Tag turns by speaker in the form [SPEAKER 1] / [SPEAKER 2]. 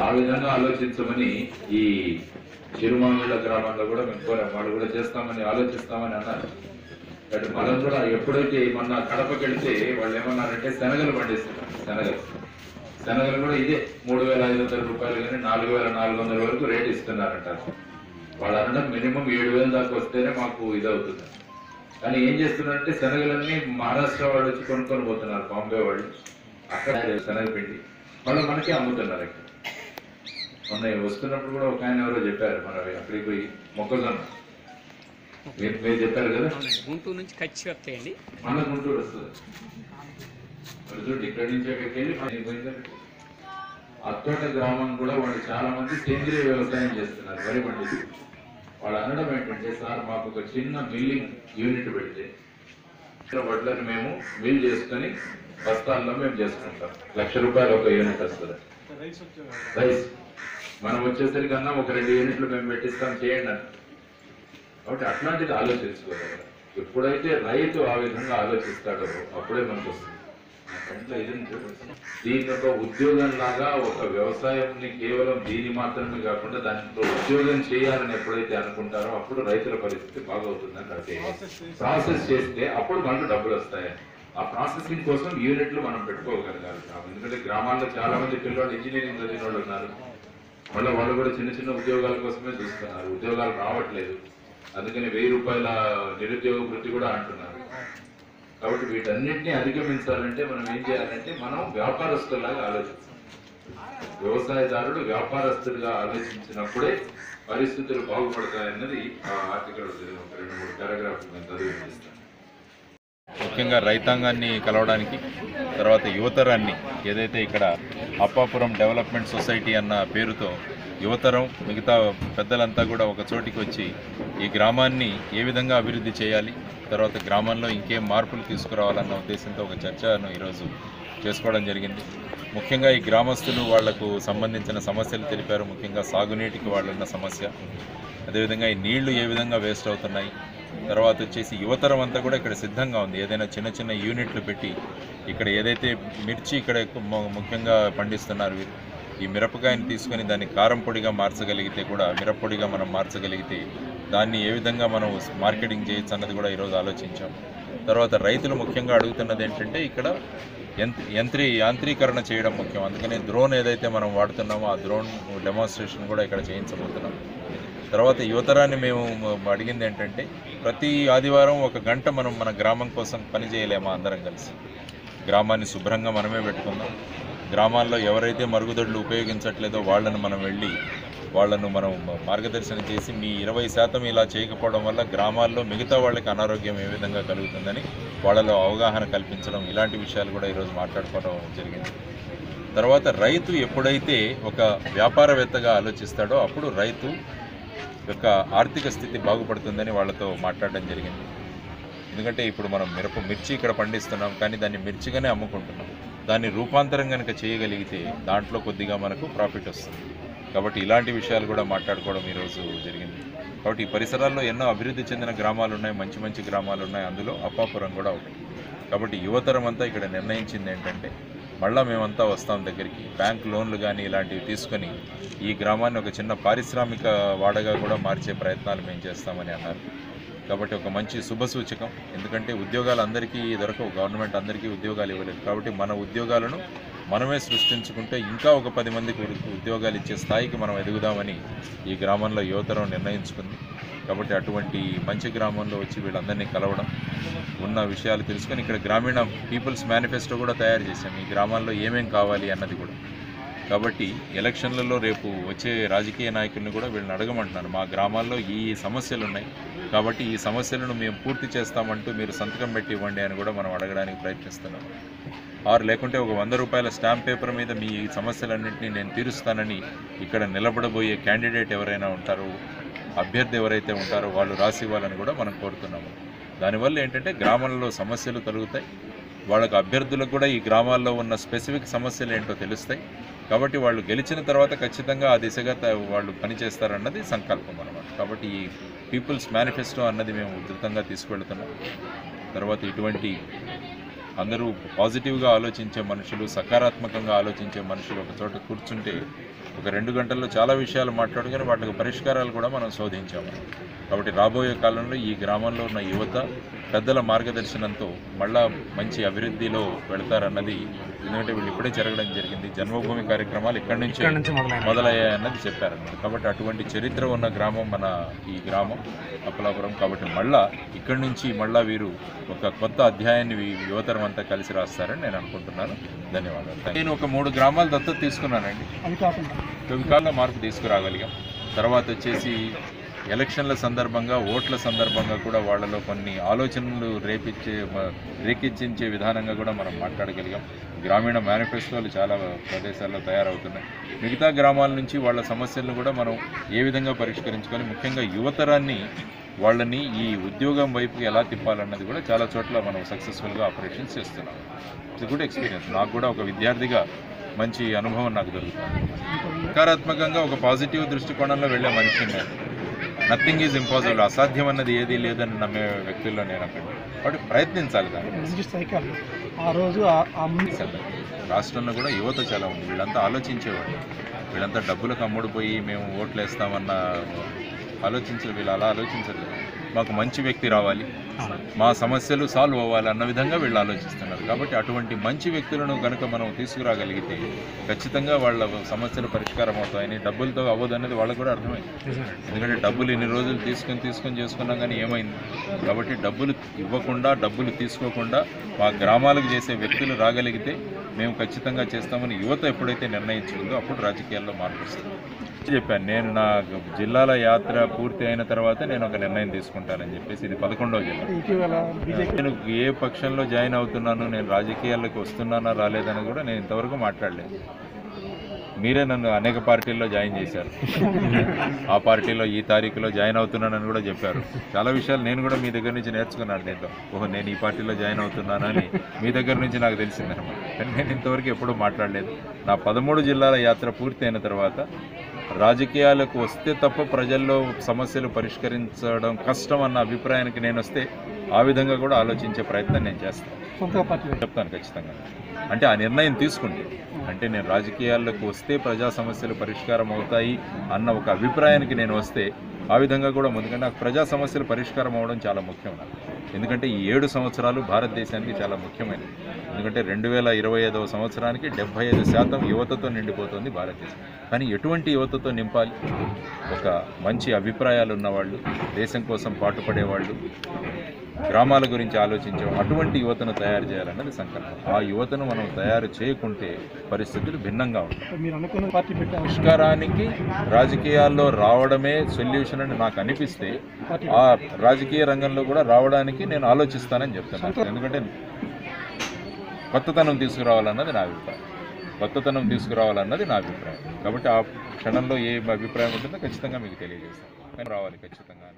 [SPEAKER 1] విధంగా ఆలోచించమని ఈ చిరుమామిళ్ళ గ్రామంలో కూడా మేము కోరాం వాళ్ళు కూడా చేస్తామని ఆలోచిస్తామని అన్నారు బట్ మనం కూడా ఎప్పుడైతే మొన్న కడపకి వెళ్తే వాళ్ళు ఏమన్నారంటే శనగలు పండిస్తున్నారు శనగలు శనగలు కూడా ఇదే మూడు వేల ఐదు వందల రూపాయలు కానీ నాలుగు వేల నాలుగు వందల వరకు రేట్ ఇస్తున్నారంట వాళ్ళు అనడం మినిమం ఏడు వేల దాకా వస్తేనే మాకు ఇది అవుతుంది కానీ ఏం చేస్తున్నారంటే శనగలన్నీ మహారాష్ట్ర వాళ్ళు వచ్చి కొనుక్కొని పోతున్నారు బాంబే వాళ్ళు అక్కడ శనగపిండి వాళ్ళు మనకి అమ్ముతున్నారు ఇక్కడ మొన్న వస్తున్నప్పుడు కూడా ఒక ఆయన ఎవరో చెప్పారు మన అక్కడికి పోయి మొక్కజొన్న మీరు మీరు చెప్పారు కదా
[SPEAKER 2] అవునండి గుంటూరు నుంచి ఖర్చు వస్తాయండి
[SPEAKER 1] మన గుంటూరు వస్తుంది మరి చూడండి ఇక్కడి నుంచి అక్కడికి వెళ్ళి మనకి పోయిందంటే అత్తోట గ్రామం కూడా వాళ్ళు చాలా మంది సేంద్రియ వ్యవసాయం చేస్తున్నారు వరి పండిస్తూ వాళ్ళు అనడం ఏంటంటే సార్ మాకు ఒక చిన్న మిల్లింగ్ యూనిట్ పెడితే ఇక్కడ వడ్లను మేము మిల్ చేసుకొని బస్తాల్లో మేము చేసుకుంటాం లక్ష రూపాయలు ఒక యూనిట్ వస్తుంది రైస్ మనం వచ్చేసరికి అన్నా ఒక రెండు యూనిట్లు మేము పెట్టిస్తాం చేయండి అని కాబట్టి అట్లాంటిది ఆలోచించుకోవాలి ఎప్పుడైతే రైతు ఆ విధంగా ఆలోచిస్తాడో అప్పుడే మనకు వస్తుంది నా కంట్లో ఇది ఉంది చూడండి. దీని ఒక ఉద్యోగం లాగా ఒక వ్యవసాయంని కేవలం దీని మాత్రమే కాకుండా దాంట్లో ఉద్యోగం చేయాలని ఎప్పుడైతే అనుకుంటారో అప్పుడు రైతుల పరిస్థితి బాగవుతుందని అంటే ప్రాసెస్ చేస్తే అప్పుడు మనకు డబ్బులు వస్తాయి ఆ ప్రాసెసింగ్ కోసం యూనిట్లు మనం పెట్టుకోగలగాలి ఎందుకంటే గ్రామాల్లో చాలా మంది పిల్లలు ఇంజనీరింగ్ చదివిన వాళ్ళు ఉన్నారు మళ్ళీ వాళ్ళు కూడా చిన్న చిన్న ఉద్యోగాల కోసమే చూస్తున్నారు ఉద్యోగాలు రావట్లేదు అందుకని వెయ్యి రూపాయల నిరుద్యోగ వృత్తి కూడా అంటున్నారు కాబట్టి వీటన్నిటిని అధిగమించాలంటే మనం ఏం చేయాలంటే మనం వ్యాపారస్తులాగా ఆలోచించాలి వ్యవసాయదారుడు వ్యాపారస్తుడిగా ఆలోచించినప్పుడే పరిస్థితులు బాగుపడతాయన్నది ఆ ఆర్టికల్ ఒక రెండు మూడు పారాగ్రాఫ్ నేను చదివి వినిపిస్తాను.
[SPEAKER 3] ముఖ్యంగా రైతాంగాన్ని కలవడానికి తర్వాత యువతరాన్ని ఏదైతే ఇక్కడ అప్పాపురం డెవలప్మెంట్ సొసైటీ అన్న పేరుతో యువతరం మిగతా పెద్దలంతా కూడా ఒక చోటికి వచ్చి ఈ గ్రామాన్ని ఏ విధంగా అభివృద్ధి చేయాలి తర్వాత గ్రామంలో ఇంకేం మార్పులు తీసుకురావాలన్న ఉద్దేశంతో ఒక చర్చను ఈరోజు చేసుకోవడం జరిగింది ముఖ్యంగా ఈ గ్రామస్తులు వాళ్లకు సంబంధించిన సమస్యలు తెలిపారు ముఖ్యంగా సాగునీటికి వాళ్ళున్న సమస్య అదేవిధంగా ఈ నీళ్లు ఏ విధంగా వేస్ట్ అవుతున్నాయి తర్వాత వచ్చేసి యువతరం అంతా కూడా ఇక్కడ సిద్ధంగా ఉంది ఏదైనా చిన్న చిన్న యూనిట్లు పెట్టి ఇక్కడ ఏదైతే మిర్చి ఇక్కడ ఎక్కువ ము- ముఖ్యంగా పండిస్తున్నారు వీరు ఈ మిరపకాయని తీసుకొని దాన్ని కారం పొడిగా మార్చగలిగితే కూడా మిరప్పొడిగా మనం మార్చగలిగితే దాన్ని ఏ విధంగా మనం మార్కెటింగ్ చేయొచ్చు అన్నది కూడా ఈరోజు ఆలోచించాం తర్వాత రైతులు ముఖ్యంగా అడుగుతున్నది ఏంటంటే ఇక్కడ యంత్ర యంత్రీ యాంత్రీకరణ చేయడం ముఖ్యం అందుకని డ్రోన్ ఏదైతే మనం వాడుతున్నామో ఆ డ్రోన్ డెమాన్స్ట్రేషన్ కూడా ఇక్కడ చేయించబోతున్నాం తర్వాత యువతరాన్ని మేము అడిగింది ఏంటంటే ప్రతి ఆదివారం ఒక గంట మనం మన గ్రామం కోసం పని చేయలేమా అందరం కలిసి గ్రామాన్ని శుభ్రంగా మనమే పెట్టుకుందాం గ్రామాల్లో ఎవరైతే మరుగుదొడ్లు ఉపయోగించట్లేదో వాళ్ళను మనం వెళ్ళి వాళ్ళను మనం మార్గదర్శనం చేసి మీ ఇరవై శాతం ఇలా చేయకపోవడం వల్ల గ్రామాల్లో మిగతా వాళ్ళకి అనారోగ్యం ఏ విధంగా కలుగుతుందని వాళ్ళలో అవగాహన కల్పించడం ఇలాంటి విషయాలు కూడా ఈరోజు మాట్లాడుకోవడం జరిగింది తర్వాత రైతు ఎప్పుడైతే ఒక వ్యాపారవేత్తగా ఆలోచిస్తాడో అప్పుడు రైతు యొక్క ఆర్థిక స్థితి బాగుపడుతుందని వాళ్ళతో మాట్లాడడం జరిగింది ఎందుకంటే ఇప్పుడు మనం మిరప మిర్చి ఇక్కడ పండిస్తున్నాం కానీ దాన్ని మిర్చిగానే అమ్ముకుంటున్నాం దాన్ని రూపాంతరం కనుక చేయగలిగితే దాంట్లో కొద్దిగా మనకు ప్రాఫిట్ వస్తుంది కాబట్టి ఇలాంటి విషయాలు కూడా మాట్లాడుకోవడం ఈరోజు జరిగింది కాబట్టి ఈ పరిసరాల్లో ఎన్నో అభివృద్ధి చెందిన గ్రామాలు ఉన్నాయి మంచి మంచి గ్రామాలు ఉన్నాయి అందులో అప్పాపురం కూడా ఒకటి కాబట్టి యువతరం అంతా ఇక్కడ నిర్ణయించింది ఏంటంటే మళ్ళా మేమంతా వస్తాం దగ్గరికి బ్యాంక్ లోన్లు కానీ ఇలాంటివి తీసుకొని ఈ గ్రామాన్ని ఒక చిన్న పారిశ్రామిక వాడగా కూడా మార్చే ప్రయత్నాలు మేము చేస్తామని అన్నారు కాబట్టి ఒక మంచి శుభ సూచకం ఎందుకంటే ఉద్యోగాలు అందరికీ దొరకవు గవర్నమెంట్ అందరికీ ఉద్యోగాలు ఇవ్వలేదు కాబట్టి మన ఉద్యోగాలను మనమే సృష్టించుకుంటే ఇంకా ఒక పది మందికి ఉ- ఉద్యోగాలు ఇచ్చే స్థాయికి మనం ఎదుగుదామని ఈ గ్రామంలో యువతరం నిర్ణయించుకుంది కాబట్టి అటువంటి మంచి గ్రామంలో వచ్చి వీళ్ళందరినీ కలవడం ఉన్న విషయాలు తెలుసుకొని ఇక్కడ గ్రామీణ పీపుల్స్ మేనిఫెస్టో కూడా తయారు చేశాం ఈ గ్రామాల్లో ఏమేం కావాలి అన్నది కూడా కాబట్టి ఎలక్షన్లలో రేపు వచ్చే రాజకీయ నాయకుల్ని కూడా వీళ్ళని అడగమంటున్నాను మా గ్రామాల్లో ఈ ఈ సమస్యలు ఉన్నాయి కాబట్టి ఈ సమస్యలను మేము పూర్తి చేస్తామంటూ మీరు సంతకం పెట్టి ఇవ్వండి అని కూడా మనం అడగడానికి ప్రయత్నిస్తున్నాం ఆరు లేకుంటే ఒక వంద రూపాయల స్టాంప్ పేపర్ మీద మీ ఈ సమస్యలన్నింటినీ నేను తీరుస్తానని ఇక్కడ నిలబడబోయే క్యాండిడేట్ ఎవరైనా ఉంటారో అభ్యర్థి ఎవరైతే ఉంటారో వాళ్ళు రాసి ఇవ్వాలని కూడా మనం కోరుతున్నాము దానివల్ల ఏంటంటే గ్రామంలో సమస్యలు తొలుగుతాయి వాళ్ళకి అభ్యర్థులకు కూడా ఈ గ్రామాల్లో ఉన్న స్పెసిఫిక్ సమస్యలు ఏంటో తెలుస్తాయి కాబట్టి వాళ్ళు గెలిచిన తర్వాత ఖచ్చితంగా ఆ దిశగా త- వాళ్ళు పనిచేస్తారన్నది సంకల్పం అన్నమాట కాబట్టి ఈ పీపుల్స్ మేనిఫెస్టో అన్నది మేము ఉధృతంగా తీసుకువెళ్తున్నాం తర్వాత ఇటువంటి అందరూ పాజిటివ్గా ఆలోచించే మనుషులు సకారాత్మకంగా ఆలోచించే మనుషులు ఒక చోట కూర్చుంటే ఒక రెండు గంటల్లో చాలా విషయాలు మాట్లాడుకొని వాటికి పరిష్కారాలు కూడా మనం శోధించాము కాబట్టి రాబోయే కాలంలో ఈ గ్రామంలో ఉన్న యువత పెద్దల మార్గదర్శనంతో మళ్ళా మంచి అభివృద్ధిలో వెళతారన్నది ఎందుకంటే వీళ్ళు ఇప్పుడే జరగడం జరిగింది జన్మభూమి కార్యక్రమాలు ఇక్కడి నుంచి మొదలయ్యాయన్నది చెప్పారన్నమాట కాబట్టి అటువంటి చరిత్ర ఉన్న గ్రామం మన ఈ గ్రామం అప్పలాపురం కాబట్టి మళ్ళా ఇక్కడి నుంచి మళ్ళా వీరు ఒక కొత్త అధ్యాయాన్ని వీ- యువతరం అంతా కలిసి రాస్తారని నేను అనుకుంటున్నాను ధన్యవాదాలు నేను ఒక మూడు గ్రామాలు దత్తత తీసుకున్నానండి
[SPEAKER 4] అవి కాకుండా
[SPEAKER 3] తుమ్కాల్లో మార్పు తీసుకురాగలిగాం తర్వాత వచ్చేసి ఎలక్షన్ల సందర్భంగా ఓట్ల సందర్భంగా కూడా వాళ్ళలో కొన్ని ఆలోచనలు రేపించే మ- రేకెత్తించే విధానంగా కూడా మనం మాట్లాడగలిగాం గ్రామీణ మేనిఫెస్టోలు చాలా ప్రదేశాల్లో తయారవుతున్నాయి మిగతా గ్రామాల నుంచి వాళ్ళ సమస్యలను కూడా మనం ఏ విధంగా పరిష్కరించుకొని ముఖ్యంగా యువతరాన్ని వాళ్ళని ఈ ఉద్యోగం వైపు ఎలా తిప్పాలన్నది కూడా చాలా చోట్ల మనం సక్సెస్ఫుల్గా ఆపరేషన్స్ చేస్తున్నాం ఇది కూడా ఎక్స్పీరియన్స్ నాకు కూడా ఒక విద్యార్థిగా మంచి అనుభవం నాకు దొరుకుతుంది సకారాత్మకంగా ఒక పాజిటివ్ దృష్టికోణంలో వెళ్ళే మనిషిని నేను నథింగ్ ఈజ్ ఇంపాసిబుల్ అసాధ్యం అన్నది ఏదీ లేదని నమ్మే వ్యక్తుల్లో నేను అక్కడ కాబట్టి ప్రయత్నించాలి దాన్ని
[SPEAKER 4] మంచి సైకిల్ ఆ రోజు ఆ- ఆ ముందు
[SPEAKER 3] రాష్ట్రంలో కూడా యువత చాలా ఉంది వీళ్ళంతా ఆలోచించేవాళ్ళు వీళ్ళంతా డబ్బులకు అమ్ముడుపోయి మేము ఓట్లు వేస్తామన్న ఆలోచించరు వీళ్ళు అలా ఆలోచించరు మాకు మంచి వ్యక్తి రావాలి మా సమస్యలు సాల్వ్ అవ్వాలి అన్న విధంగా వీళ్ళు ఆలోచిస్తున్నారు కాబట్టి అటువంటి మంచి వ్యక్తులను కనుక మనం తీసుకురాగలిగితే ఖచ్చితంగా వాళ్ళ సమస్యలు పరిష్కారం అవుతాయని డబ్బులతో అవ్వదు అనేది వాళ్ళకు కూడా అర్థమైంది ఎందుకంటే డబ్బులు ఇన్ని రోజులు తీసుకొని తీసుకొని చేసుకున్నాం కానీ ఏమైంది కాబట్టి డబ్బులు ఇవ్వకుండా డబ్బులు తీసుకోకుండా మా గ్రామాలకు చేసే వ్యక్తులు రాగలిగితే మేము ఖచ్చితంగా చేస్తామని యువత ఎప్పుడైతే నిర్ణయించుకుందో అప్పుడు రాజకీయాల్లో మార్పు వస్తుంది చెప్పాను నేను నా జిల్లాల యాత్ర పూర్తి అయిన తర్వాత నేను ఒక నిర్ణయం తీసుకుంటానని చెప్పేసి ఇది పదకొండవ జిల్లా
[SPEAKER 4] ఇటీవల బీజేపీ
[SPEAKER 3] నేను ఏ పక్షంలో జాయిన్ అవుతున్నాను నేను రాజకీయాల్లోకి వస్తున్నానా రాలేదని కూడా నేను ఇంతవరకు మాట్లాడలేదు మీరే నన్ను అనేక పార్టీల్లో జాయిన్ చేశారు ఆ పార్టీలో ఈ తారీఖులో జాయిన్ అవుతున్నానని కూడా చెప్పారు చాలా విషయాలు నేను కూడా మీ దగ్గర నుంచి నేర్చుకున్నాను దీంట్లో ఓహో నేను ఈ పార్టీలో జాయిన్ అవుతున్నానని మీ దగ్గర నుంచి నాకు తెలిసిందనమాట కానీ నేను ఇంతవరకు ఎప్పుడూ మాట్లాడలేదు నా పదమూడు జిల్లాల యాత్ర పూర్తి అయిన తర్వాత రాజకీయాలకు వస్తే తప్ప ప్రజల్లో సమస్యలు పరిష్కరించడం కష్టం అన్న అభిప్రాయానికి నేను వస్తే ఆ విధంగా కూడా ఆలోచించే ప్రయత్నం నేను చేస్తాను
[SPEAKER 4] సొంత పార్టీ
[SPEAKER 3] చెప్తాను ఖచ్చితంగా అంటే ఆ నిర్ణయం తీసుకుంటే అంటే నేను రాజకీయాల్లోకి వస్తే ప్రజా సమస్యలు పరిష్కారం అవుతాయి అన్న ఒక అభిప్రాయానికి నేను వస్తే ఆ విధంగా కూడా ముందుకంటే నాకు ప్రజా సమస్యలు పరిష్కారం అవ్వడం చాలా ముఖ్యం నాకు ఎందుకంటే ఈ ఏడు సంవత్సరాలు భారతదేశానికి చాలా ముఖ్యమైనవి ఎందుకంటే రెండు వేల ఇరవై ఐదవ సంవత్సరానికి డెబ్బై ఐదు శాతం యువతతో నిండిపోతుంది భారతదేశం కానీ ఎటువంటి యువతతో నింపాలి ఒక మంచి అభిప్రాయాలు ఉన్నవాళ్ళు దేశం కోసం పాటుపడేవాళ్ళు గ్రామాల గురించి ఆలోచించే అటువంటి యువతను తయారు చేయాలన్నది సంకల్పం ఆ యువతను మనం తయారు చేయకుంటే పరిస్థితులు భిన్నంగా ఉంటాయి
[SPEAKER 4] మీరు అనుకున్న పార్టీ పెట్టారు
[SPEAKER 3] పరిష్కారానికి రాజకీయాల్లో రావడమే సొల్యూషన్ అని నాకు అనిపిస్తే ఆ రాజకీయ రంగంలో కూడా రావడానికి నేను ఆలోచిస్తానని చెప్తున్నాను ఎందుకంటే కొత్తతనం తీసుకురావాలన్నది నా అభిప్రాయం కొత్తతనం తీసుకురావాలన్నది నా అభిప్రాయం కాబట్టి ఆ క్షణంలో ఏ అభిప్రాయం ఉంటుందో ఖచ్చితంగా మీకు తెలియజేస్తాను కానీ రావాలి ఖచ్చితంగా